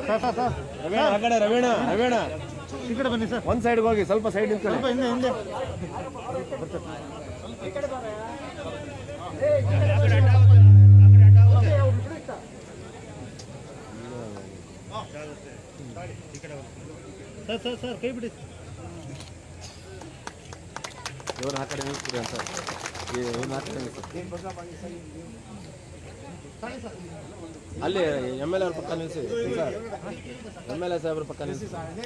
Sir sir sir Raveena ಆ ಕಡೆ ರವೀಣ ರವೀಣ ಈ ಕಡೆ ಬನ್ನಿ ಸರ್ ಒಂದ್ ಸೈಡ್ಗೆ ಹೋಗಿ ಸ್ವಲ್ಪ ಸೈಡ್ ನಿಂತ್ಕೊಳ್ಳಿ ಸ್ವಲ್ಪ ಹಿಂದೆ ಹಿಂದೆ ಸರ್ ಸರ್ ಸರ್ ಕೈ ಬಿಡಿ ಇವ್ರು ಆ ಕಡೆ ನಿಲ್ಸ್ಬಿಡಿ ಅಂತ ಇವ್ನು ಆ ಕಡೆ ನಿಲ್ಸಿ. ಅಲ್ಲಿ ಎಮ್ ಎಲ್ ಎ ಅವ್ರ ಪಕ್ಕ ನಿಲ್ಸಿ ಸರ್ ಎಮ್ ಎಲ್ ಎ ಸಾಹೇಬ್ರ ಪಕ್ಕ ನಿಲ್ಸಿ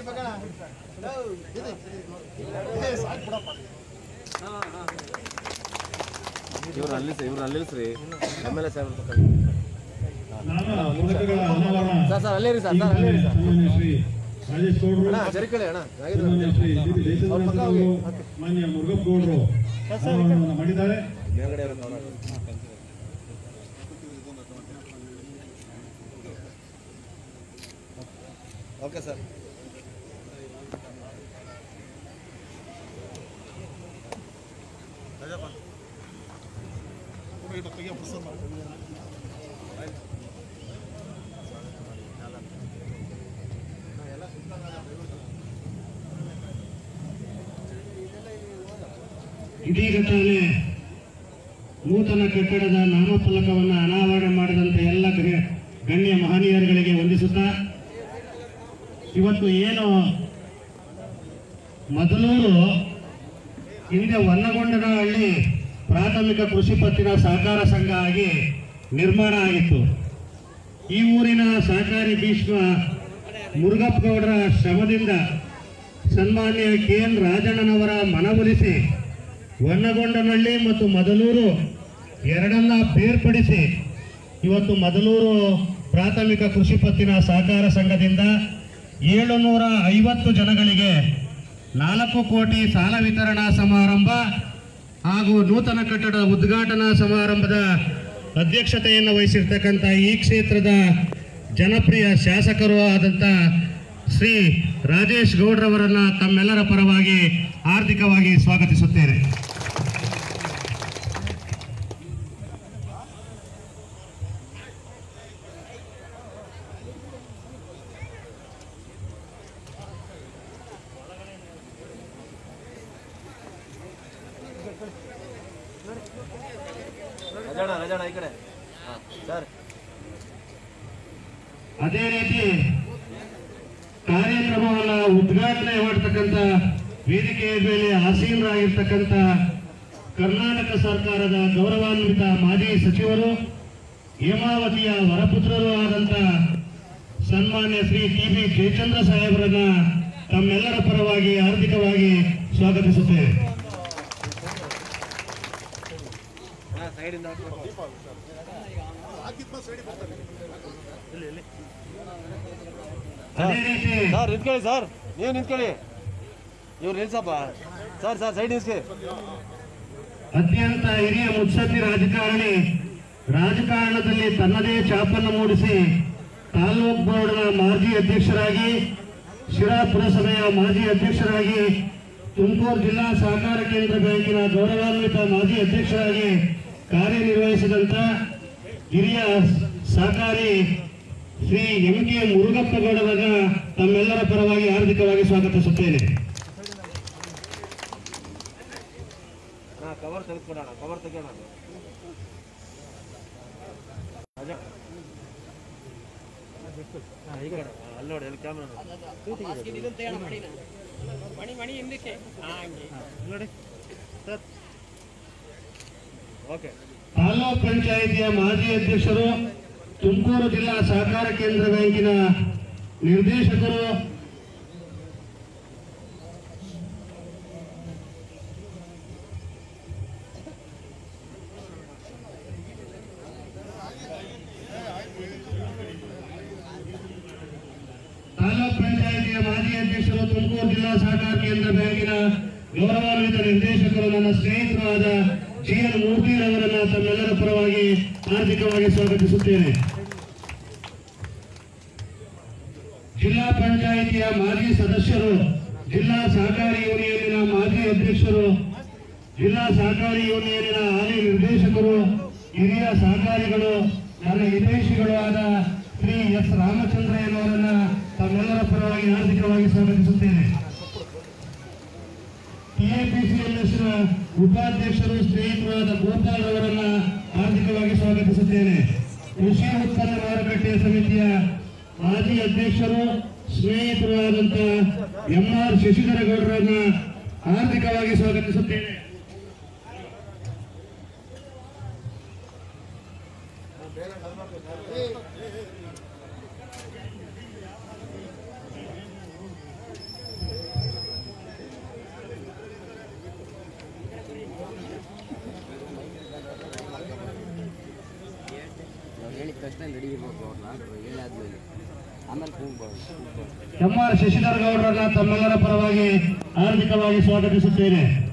ಇವ್ರು ಅಲ್ಲಿ ಇವ್ರು ಅಲ್ಲಿ ನಿಲ್ಸ್ರಿ ಎಮ್ ಎಲ್ ಎ ಸಾಹೇಬ್ರ ಪಕ್ಕ ನಿಲ್ಸಿ. ಪದಕಗಳ ಅನಾವರಣ ಸರ್ ಸರ್ ಅಲ್ಲೇ ಇರಿ ಸರ್ ಸರ್ ಅಲ್ಲೇ ಇರಿ ಸರ್ ಸನ್ಮಾನ್ಯ ಶ್ರೀ ರಾಜೇಶ್ ಗೌಡ್ರು ಅಣ್ಣ ಜರಿಕಳಿ ಅಣ್ಣ ಆಗಿದ್ರು ಸನ್ಮಾನ್ಯ ಶ್ರೀ ಡಿ ಡಿ ಜಯಚಂದ್ರ ಅವರು ಮಾನ್ಯ ಮುರುಗಪ್ಪ ಗೌಡ್ರು ಅನಾವರಣವನ್ನು ಮಾಡಿದ್ದಾರೆ ಮೇಲ್ಗಡೆ ಇರೋ ಕವನ. ಓಕೆ ಸರ್ ಇದೀಗ ತಾನೇ ನೂತನ ಕಟ್ಟಡದ ನಾಮಫಲಕವನ್ನು ಅನಾವರಣ ಮಾಡಿದಂಥ ಎಲ್ಲ ಗಣ್ಯ- ಗಣ್ಯ ಮಹನೀಯರುಗಳಿಗೆ ವಂದಿಸುತ್ತಾ ಇವತ್ತು ಏನು ಮೊದಲೂರು ಹಿಂದೆ ವನ್ನಗೊಂಡನಹಳ್ಳಿ ಪ್ರಾಥಮಿಕ ಕೃಷಿ ಪತ್ತಿನ ಸಹಕಾರ ಸಂಘ ಆಗಿ ನಿರ್ಮಾಣ ಆಗಿತ್ತು ಈ ಊರಿನ ಸಹಕಾರಿ ಭೀಷ್ಮ ಮುರುಗಪ್ಪ ಗೌಡರ ಶ್ರಮದಿಂದ ಸನ್ಮಾನ್ಯ ಕೆ ಎನ್ ರಾಜಣ್ಣನವರ ಮನವೊಲಿಸಿ ವನ್ನಗೊಂಡನಹಳ್ಳಿ ಮತ್ತು ಮದಲೂರು ಎರಡನ್ನ ಬೇರ್ಪಡಿಸಿ ಇವತ್ತು ಮದಲೂರು ಪ್ರಾಥಮಿಕ ಕೃಷಿ ಪತ್ತಿನ ಸಹಕಾರ ಸಂಘದಿಂದ ಏಳುನೂರ ಐವತ್ತು ಜನಗಳಿಗೆ ನಾಲ್ಕು ಕೋಟಿ ಸಾಲ ವಿತರಣಾ ಸಮಾರಂಭ ಹಾಗೂ ನೂತನ ಕಟ್ಟಡ ಉದ್ಘಾಟನಾ ಸಮಾರಂಭದ ಅಧ್ಯಕ್ಷತೆಯನ್ನು ವಹಿಸಿರ್ತಕ್ಕಂಥ ಈ ಕ್ಷೇತ್ರದ ಜನಪ್ರಿಯ ಶಾಸಕರು ಆದಂಥ ಶ್ರೀ ರಾಜೇಶ್ ಗೌಡ್ರವರನ್ನ ತಮ್ಮೆಲ್ಲರ ಪರವಾಗಿ ಆರ್ಥಿಕವಾಗಿ ಸ್ವಾಗತಿಸುತ್ತೇನೆ ರಜಾಣ ರಜಾಣ ಈ ಕಡೆ ಹಾಂ ಸರ್ ಅದೇ ರೀತಿ ಕಾರ್ಯಕ್ರಮವನ್ನು ಉದ್ಘಾಟನೆ ಮಾಡತಕ್ಕಂಥ ವೇದಿಕೆಯ ಮೇಲೆ ಆಸೀನರಾಗಿರ್ತಕ್ಕಂಥ ಕರ್ನಾಟಕ ಸರ್ಕಾರದ ಗೌರವಾನ್ವಿತ ಮಾಜಿ ಸಚಿವರು ಹೇಮಾವತಿಯ ವರಪುತ್ರರು ಆದಂಥ ಸನ್ಮಾನ್ಯ ಶ್ರೀ ಟಿ ಬಿ ಜಯಚಂದ್ರ ಸಾಹೇಬರನ್ನ ತಮ್ಮೆಲ್ಲರ ಪರವಾಗಿ ಆರ್ಥಿಕವಾಗಿ ಸ್ವಾಗತಿಸುತ್ತೇವೆ ಹಾಂ ಸೈಡಿಂದ ಅದೇ ರೀತಿ ಸರ್ ನಿಂತ್ಕೊಳ್ಳಿ ಸರ್ ನೀವು ನಿಂತ್ಕೊಳ್ಳಿ ಇವ್ರು ನಿಲ್ಸಪ್ಪ ಸರ್ ಸರ್ ಸೈಡ್ ನಿಲ್ಸಿ ಅತ್ಯಂತ ಹಿರಿಯ ಮುತ್ಸದ್ದಿ ರಾಜಕಾರಣಿ ರಾಜಕಾರಣದಲ್ಲಿ ತನ್ನದೇ ಛಾಪನ್ನು ಮೂಡಿಸಿ ತಾಲೂಕ್ ಬೋರ್ಡ್ನ ಮಾಜಿ ಅಧ್ಯಕ್ಷರಾಗಿ ಶಿರಾ ಪುರಸಭೆಯ ಮಾಜಿ ಅಧ್ಯಕ್ಷರಾಗಿ ತುಮಕೂರು ಜಿಲ್ಲಾ ಸಹಕಾರ ಕೇಂದ್ರ ಬ್ಯಾಂಕಿನ ಗೌರವಾನ್ವಿತ ಮಾಜಿ ಅಧ್ಯಕ್ಷರಾಗಿ ಕಾರ್ಯನಿರ್ವಹಿಸಿದಂಥ ಹಿರಿಯ ಸಹಕಾರಿ ಶ್ರೀ ಎಂ ಕೆ ಮುರುಗಪ್ಪಗೌಡರಾಗ ತಮ್ಮೆಲ್ಲರ ಪರವಾಗಿ ಹಾರ್ದಿಕವಾಗಿ ಸ್ವಾಗತಿಸುತ್ತೇನೆ ಹಾಂ ಕವರ್ ತೆಗೆದುಕೊಡೋಣ ಕವರ್ ತೆಗೆಯೋಣ ರಜಾ ಹಾಂ ಈ ಕಡೆ ಹಾಂ, ಅಲ್ಲಿ ನೋಡಿ ಅಲ್ಲಿ ಕ್ಯಾಮ್ರಾ ಮಣಿ ಮಣಿ ಹಿಂದಕ್ಕೆ ಹಂಗೆ ನೋಡಿ ಸರ್ ಓಕೆ ತಾಲೂಕ್ ಪಂಚಾಯಿತಿಯ ಮಾಜಿ ಅಧ್ಯಕ್ಷರು ತುಮಕೂರು ಜಿಲ್ಲಾ ಸಹಕಾರ ಕೇಂದ್ರ ಬ್ಯಾಂಕಿನ ನಿರ್ದೇಶಕರು ತಾಲೂಕ್ ಪಂಚಾಯಿತಿಯ ಮಾಜಿ ಅಧ್ಯಕ್ಷರು ತುಮಕೂರು ಜಿಲ್ಲಾ ಸಹಕಾರ ಕೇಂದ್ರ ಬ್ಯಾಂಕಿನ ಗೌರವಾನ್ವಿತ ನಿರ್ದೇಶಕರು ನನ್ನ ಸ್ನೇಹಿತರಾದ ಜಿ ಎನ್ ಮೂರ್ತಿರವರನ್ನ ತಮ್ಮೆಲ್ಲರ ಪರವಾಗಿ ಆರ್ಥಿಕವಾಗಿ ಸ್ವಾಗತಿಸುತ್ತೇನೆ ಜಿಲ್ಲಾ ಪಂಚಾಯಿತಿಯ ಮಾಜಿ ಸದಸ್ಯರು ಜಿಲ್ಲಾ ಸಹಕಾರಿ ಯೂನಿಯನ್ನಿನ ಮಾಜಿ ಅಧ್ಯಕ್ಷರು ಜಿಲ್ಲಾ ಸಹಕಾರಿ ಯೂನಿಯನ್ನಿನ ಹಾಲಿ ನಿರ್ದೇಶಕರು ಹಿರಿಯ ಸಹಕಾರಿಗಳು ನನ್ನ ಹಿತೈಷಿಗಳು ಆದ ಶ್ರೀ ಎಸ್ ರಾಮಚಂದ್ರಯ್ಯನವರನ್ನ ತಮ್ಮೆಲ್ಲರ ಪರವಾಗಿ ಹಾರ್ದಿಕವಾಗಿ ಸ್ವಾಗತಿಸುತ್ತೇನೆ ಟಿಎಪಿಸಿಎಂಎಸ್ ಉಪಾಧ್ಯಕ್ಷರು ಸ್ನೇಹಿತರಾದ ಗೋಪಾಲ್ ಅವರನ್ನ ಹಾರ್ದಿಕವಾಗಿ ಸ್ವಾಗತಿಸುತ್ತೇನೆ ಕೃಷಿ ಉತ್ಪನ್ನ ಮಾರುಕಟ್ಟೆ ಸಮಿತಿಯ ಮಾಜಿ ಅಧ್ಯಕ್ಷರು ಸ್ನೇಹಿತರಾದಂತ ಎಂ ಆರ್ ಶಶಿಧರ ಗೌಡರನ್ನ ಹಾರ್ದಿಕವಾಗಿ ಸ್ವಾಗತಿಸುತ್ತೇನೆ ಅವ್ರು ಹೇಳಿದ ತಕ್ಷಣ ರೆಡಿ ಇರ್ಬೇಕು ಅವ್ರನ್ನ ಹೇಳಾದ್ಮೇಲೆ ಆಮೇಲೆ ಕೂಗ್ಬಾರ್ದು ಕೂಗ್ಬಾರ್ದು ಎಂ ಆರ್ ಶಶಿಧರ ಗೌಡರನ್ನ ತಮ್ಮೆಲ್ಲರ ಪರವಾಗಿ ಹಾರ್ದಿಕವಾಗಿ ಸ್ವಾಗತಿಸುತ್ತೇನೆ